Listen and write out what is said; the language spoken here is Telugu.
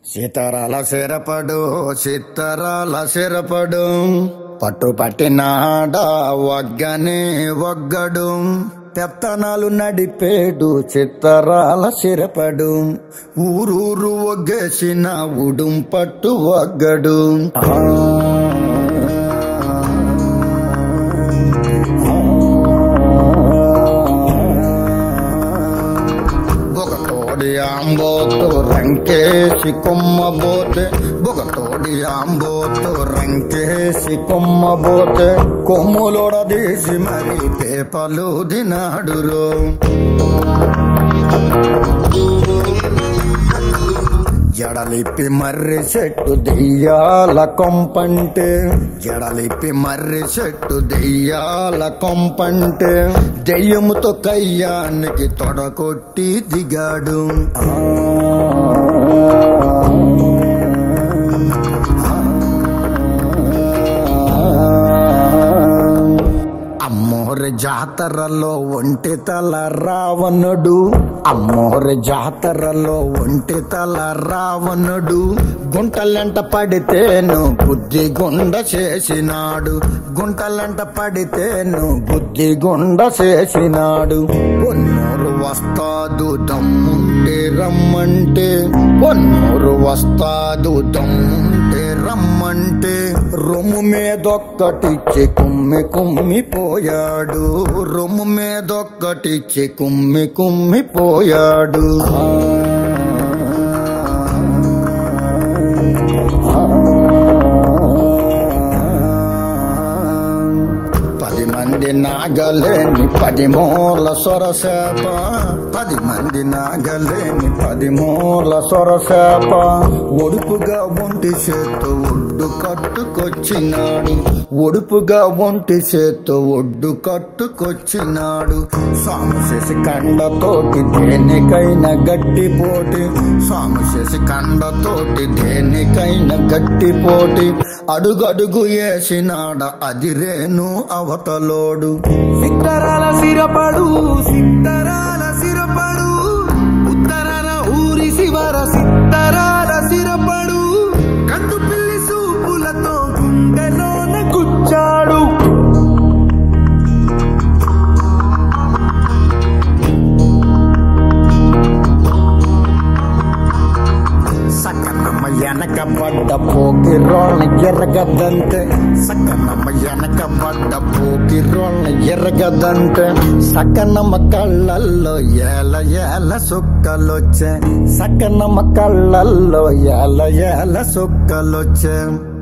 సీతారాల సిరపడు సీతారాల సిరపడు పట్టు పట్టినాడ వగ్గనే వగ్గడు పెత్తనాలు నడిపేడు చిత్తరాల సిరపడు ఊరూరు ఒగ్గేసిన ఉడుం పట్టు వగ్గడు ఆ బొగతోడి ఆంబోతు రంకేసి కొమ్మబోతే బొగతోడి ఆంబోతు రంకేసి కొమ్మబోతే కొమ్ములోడదీసి మరి పేపలు దినాడురో జడలిప్పి మర్రి చెట్టు దెయ్యాల కొంపంటే జడలిప్పి మర్రి చెట్టు దెయ్యాల కొంపంటే దెయ్యముతో కయ్యానికి తొడకొట్టి దిగాడు ఆ అమ్మోరి జాతరలో ఒంటి తల రావణుడు అమ్మోరి జాతరలో ఒంటి తల రావణుడు గుంటలంట పడితేను బుద్ధి గుండ చేసినాడు గుంటలంట పడితేను బుద్ధి గుండ చేసినాడు పొన్నూరు వస్తాదు దమ్ముంటే రమ్మంటే పొన్నూరు వస్తాదు దమ్ముంటే రమ్మంటే రొమ్ము మీదొక్కటిచ్చి కుమ్మి కుమ్మి పోయాడు రొమ్ము మీదొక్కటిచ్చి కుమ్మి కుమ్మి పోయాడు పది మంది నాగలేని పది మూల సొరసేప పది మంది నాగలేని పది మూల సొరసేప ఒడుపుగా ఒంటి చేత్తో ఒడ్డు కట్టుకొచ్చినాడు ఒడుపుగా ఒంటి చేత్తో ఒడ్డు కట్టుకొచ్చినాడు సాము చేసి కండతోటి దేనికైనా గట్టి పోటీ సాము చేసి కండతోటి దేనికైనా గట్టి పోటీ అడుగడుగు వేసినాడ అదిరేను అవతలోడు సిత్తరాల సిరపడు సిత్తరాల సిరపడు ఉత్తరాల ఊరి శివర సిత్తరాల సిరపడు కందు పిల్లి సూపులతో గుండెలోన గుచ్చాడు సకనమ్మ వెనక పడ్డ పోకి రోళ్ళ ఎరగదంటే సకనమ్మ వెనక పడ్డ పోకి రోళ్ళ ఎరగదంటే సకనమ్మ కళ్ళల్లో ఏల ఏల సుక్కలొచ్చే సకనమ్మ కళ్ళల్లో ఏల ఏల సుక్కలొచ్చే